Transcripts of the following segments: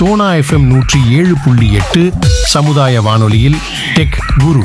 Sona FM நூற்றி ஏழு புள்ளி எட்டு சமுதாய வானொலியில் டெக் குரு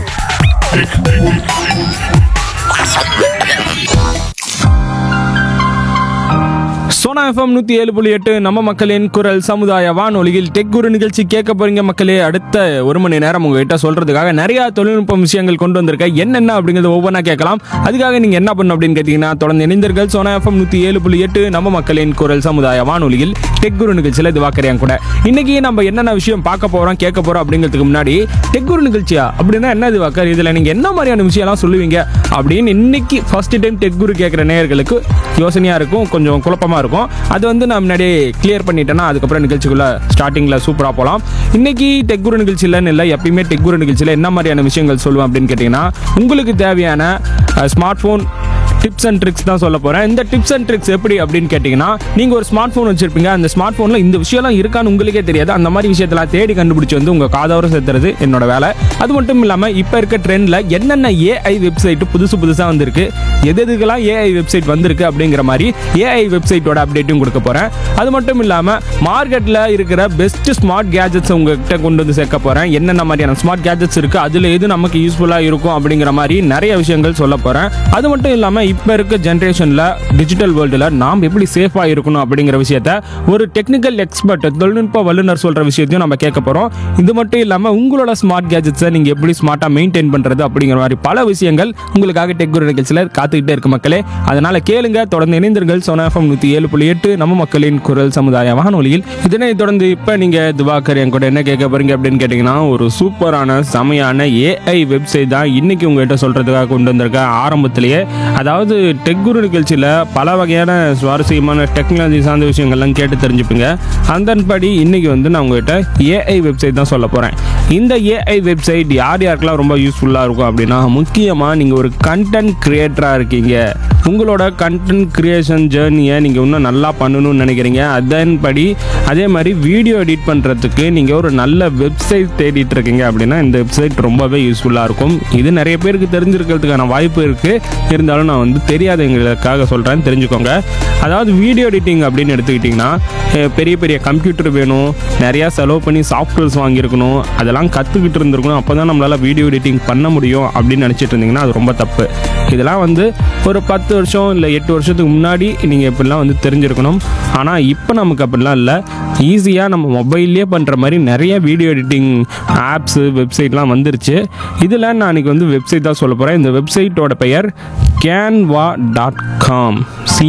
சோனா எஃப்எம் நூற்றி ஏழு புள்ளி எட்டு நம்ம மக்களின் குரல் சமுதாய வானொலியில் டெக் குரு நிகழ்ச்சி கேட்க போறீங்க மக்களே அடுத்த ஒரு மணி நேரம் உங்ககிட்ட சொல்றதுக்காக நிறைய தொழில்நுட்ப விஷயங்கள் கொண்டு வந்திருக்கேன் என்னென்ன அப்படிங்கிறது ஒவ்வொன்றா கேட்கலாம் அதுக்காக நீங்க என்ன பண்ணணும் அப்படின்னு கேட்டீங்கன்னா தொடர்ந்து இணைந்தர்கள் சோனா எஃப்எம் நூற்றி ஏழு புள்ளி எட்டு நம்ம மக்களின் குரல் சமுதாய வானொலியில் டெக் குரு நிகழ்ச்சியில் இது வாக்கறியாங்க கூட இன்னைக்கு நம்ம என்னென்ன விஷயம் பார்க்க போறோம் கேட்க போறோம் அப்படிங்கிறதுக்கு முன்னாடி டெக் குரு நிகழ்ச்சியா அப்படின்னா என்ன இது வாக்கர் இதுல நீங்க என்ன மாதிரியான விஷயம்லாம் சொல்லுவீங்க அப்படின்னு இன்னைக்கு ஃபர்ஸ்ட் டைம் டெக் குரு கேட்குற நேயர்களுக்கு யோசனையா இருக்கும் கொஞ்சம் குழப்பமா இருக்கும் அது வந்து நான் முன்னாடியே கிளியர் பண்ணிட்டேன்னா அதுக்கப்புறம் நிகழ்ச்சிக்குள்ள ஸ்டார்டிங்ல சூப்பரா போகலாம் இன்னைக்கு டெக் குரு நிகழ்ச்சியிலன்னு இல்லை எப்பயுமே டெக் குரு நிகழ்ச்சியில் என்ன மாதிரியான விஷயங்கள் சொல்லுவேன் அப்படின்னு கேட்டிங்கன்னா உங்களுக்கு தேவையான smart phone tips and tricks தான் சொல்ல போகிறேன் இந்த டிப்ஸ் அண்ட் ட்ரிக்ஸ் எப்படி அப்படின்னு கேட்டிங்கன்னா நீங்கள் ஒரு ஸ்மார்ட் ஃபோன் வச்சிருப்பீங்க அந்த ஸ்மார்ட் ஃபோனில் இந்த விஷயம்லாம் இருக்கான்னு உங்களுக்கே தெரியாது அந்த மாதிரி விஷயத்தெல்லாம் தேடி கண்டுபிடிச்சி வந்து உங்கள் காதோரம் சேர்த்துறது என்னோட வேலை அது மட்டும் இல்லாமல் இப்போ இருக்க ட்ரெண்டில் என்னென்ன ஏஐ வெப்சைட் புதுசு புதுசாக வந்திருக்கு எது எதுக்கெல்லாம் ஏஐ வெப்சைட் வந்திருக்கு அப்படிங்கிற மாதிரி ஏஐ வெப்சைட்டோட அப்டேட்டும் கொடுக்க போகிறேன் அது மட்டும் இல்லாமல் மார்க்கெட்டில் இருக்கிற பெஸ்ட் ஸ்மார்ட் கேஜெட்ஸ் உங்ககிட்ட கொண்டு வந்து சேர்க்க போகிறேன் என்னென்ன மாதிரியான ஸ்மார்ட் கேஜெட்ஸ் இருக்குது அதில் எது நமக்கு யூஸ்ஃபுல்லாக இருக்கும் அப்படிங்கிற மாதிரி நிறைய விஷயங்கள் சொல்ல போகிறேன் அது மட்டும் இல்லாமல் இப்போ இருக்க ஜென்ரேஷனில் டிஜிட்டல் வேர்ல்டில் நாம் எப்படி சேஃபாக இருக்கணும் அப்படிங்கிற விஷயத்த ஒரு டெக்னிக்கல் எக்ஸ்பர்ட் தொழில்நுட்ப வல்லுநர் சொல்கிற விஷயத்தையும் நம்ம கேட்க போகிறோம் இது மட்டும் இல்லாமல் உங்களோட ஸ்மார்ட் கேஜெட்ஸை நீங்கள் எப்படி ஸ்மார்ட்டாக மெயின்டைன் பண்ணுறது அப்படிங்கிற மாதிரி பல விஷயங்கள் உங்களுக்காக டெக் குரு நிகழ்ச்சியில் காத்துக்கிட்டே இருக்கு மக்களே அதனால் கேளுங்க தொடர்ந்து இணைந்தீர்கள் சோனாஃபம் நூற்றி ஏழு புள்ளி எட்டு நம்ம மக்களின் குரல் சமுதாய வானொலியில் இதனை தொடர்ந்து இப்போ நீங்கள் திவாகர் என் கூட என்ன கேட்க போறீங்க அப்படின்னு கேட்டிங்கன்னா ஒரு சூப்பரான செமையான ஏஐ வெப்சைட் தான் இன்னைக்கு உங்ககிட்ட சொல்கிறதுக்காக கொண்டு வந்திருக்கேன் ஆரம்பத்திலேயே அதாவது டெக் குரு நிகழ்ச்சியில் பல வகையான சுவாரஸ்யமான டெக்னாலஜி சார்ந்த விஷயங்கள்லாம் கேட்டு தெரிஞ்சுப்பீங்க அதன்படி இன்னைக்கு வந்து நான் உங்ககிட்ட ஏஐ வெப்சைட் தான் சொல்ல போகிறேன் இந்த ஏஐ வெப்சைட் யார் யாருக்கெல்லாம் ரொம்ப யூஸ்ஃபுல்லாக இருக்கும் அப்படின்னா முக்கியமாக நீங்கள் ஒரு கண்டென்ட் கிரியேட்டராக இருக்கீங்க உங்களோட கண்டென்ட் கிரியேஷன் ஜேர்னியை நீங்கள் இன்னும் நல்லா பண்ணணும்னு நினைக்கிறீங்க அதன்படி அதே மாதிரி வீடியோ எடிட் பண்ணுறதுக்கு நீங்கள் ஒரு நல்ல வெப்சைட் தேடிட்டு இருக்கீங்க அப்படின்னா இந்த வெப்சைட் ரொம்பவே யூஸ்ஃபுல்லாக இருக்கும் இது நிறைய பேருக்கு தெரிஞ்சிருக்கிறதுக்கான வாய்ப்பு இருக்குது இருந்தாலும் நான் வந்து தெரியாதவங்களுக்காக சொல்கிறேன் தெரிஞ்சுக்கோங்க அதாவது வீடியோ எடிட்டிங் அப்படின்னு எடுத்துக்கிட்டிங்கன்னா அஹ், பெரிய பெரிய கம்ப்யூட்டர் வேணும் நிறையா செலவு பண்ணி சாஃப்ட்வேர்ஸ் வாங்கியிருக்கணும் அதெல்லாம் கற்றுக்கிட்டு இருந்திருக்கணும் அப்போ தான் நம்மளால் வீடியோ எடிட்டிங் பண்ண முடியும் அப்படின்னு நினச்சிட்டு இருந்தீங்கன்னா அது ரொம்ப தப்பு இதெல்லாம் வந்து ஒரு பத்து வருஷம் இல்லை எட்டு வருஷத்துக்கு முன்னாடி நீங்கள் இப்படிலாம் வந்து தெரிஞ்சிருக்கணும் ஆனால் இப்போ நமக்கு அப்படிலாம் இல்லை ஈஸியாக நம்ம மொபைல்லேயே பண்ணுற மாதிரி நிறைய வீடியோ எடிட்டிங் ஆப்ஸு வெப்சைட்லாம் வந்துருச்சு இதில் நான் அன்றைக்கி வந்து வெப்சைட் தான் சொல்ல போகிறேன் இந்த வெப்சைட்டோட பெயர் Canva dot com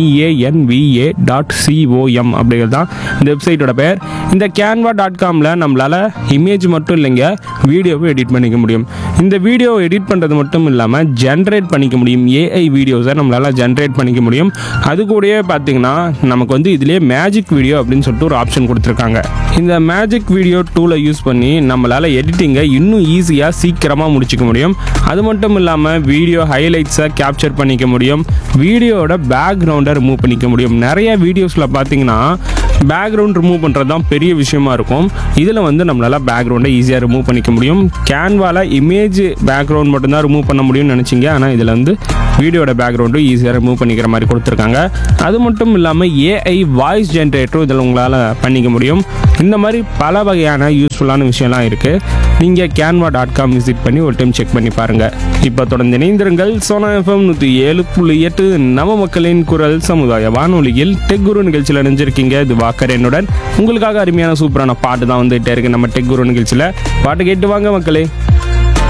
CANVA dot COM அப்படிங்கிறது தான் இந்த வெப்சைட்டோட பெயர் இந்த கேன்வா டாட் காமில் நம்மளால் இமேஜ் மட்டும் இல்லைங்க வீடியோவும் எடிட் பண்ணிக்க முடியும் இந்த வீடியோ எடிட் பண்ணுறது மட்டும் இல்லாமல் ஜென்ரேட் பண்ணிக்க முடியும் ஏஐ வீடியோஸை நம்மளால் ஜென்ரேட் பண்ணிக்க முடியும் அது கூடயே பார்த்தீங்கன்னா நமக்கு வந்து இதுலேயே மேஜிக் வீடியோ அப்படின்னு சொல்லிட்டு ஒரு ஆப்ஷன் கொடுத்துருக்காங்க இந்த மேஜிக் வீடியோ டூலை யூஸ் பண்ணி நம்மளால் எடிட்டிங்கை இன்னும் ஈஸியாக சீக்கிரமாக முடிச்சுக்க முடியும் அது மட்டும் இல்லாமல் வீடியோ ஹைலைட்ஸை கேப்சர் பண்ணிக்க முடியும் வீடியோட பேக்ரவுண்டை ரிமூவ் பண்ணிக்க முடியும் நிறைய வீடியோஸில் பார்த்தீங்கன்னா பேக்ரவுண்ட் ரிமூவ் பண்ணுறது தான் பெரிய விஷயமா இருக்கும் இதில் வந்து நம்மளால் பேக்ரவுண்டை ஈஸியாக ரிமூவ் பண்ணிக்க முடியும் கேன்வால இமேஜ் பேக்ரவுண்ட் மட்டும்தான் ரிமூவ் பண்ண முடியும்னு நினச்சிங்க ஆனால் இதில் வந்து வீடியோட பேக்ரவுண்டும் ஈஸியாக ரிமூவ் பண்ணிக்கிற மாதிரி கொடுத்துருக்காங்க அது மட்டும் இல்லாமல் ஏஐ வாய்ஸ் ஜென்ரேட்டரும் இதில் உங்களால் பண்ணிக்க முடியும் இந்த மாதிரி பல வகையான யூஸ்ஃபுல்லான விஷயம்லாம் இருக்குது நீங்கள் கேன்வா டாட் காம் விசிட் பண்ணி ஒரு டைம் செக் பண்ணி பாருங்கள் இப்போ தொடர்ந்து இணைந்திருங்கள் சோனா எஃப்எம் நூற்றி ஏழு புள்ளி எட்டு நவ மக்களின் குரல் சமுதாய வானொலியில் டெக் குரு நிகழ்ச்சியில் இணைஞ்சிருக்கீங்க இது வாக்கர் என்னுடன் உங்களுக்காக அருமையான சூப்பரான பாட்டு தான் வந்துகிட்டே இருக்கு நம்ம டெக் குரு நிகழ்ச்சியில் பாட்டு கேட்டு வாங்க மக்களே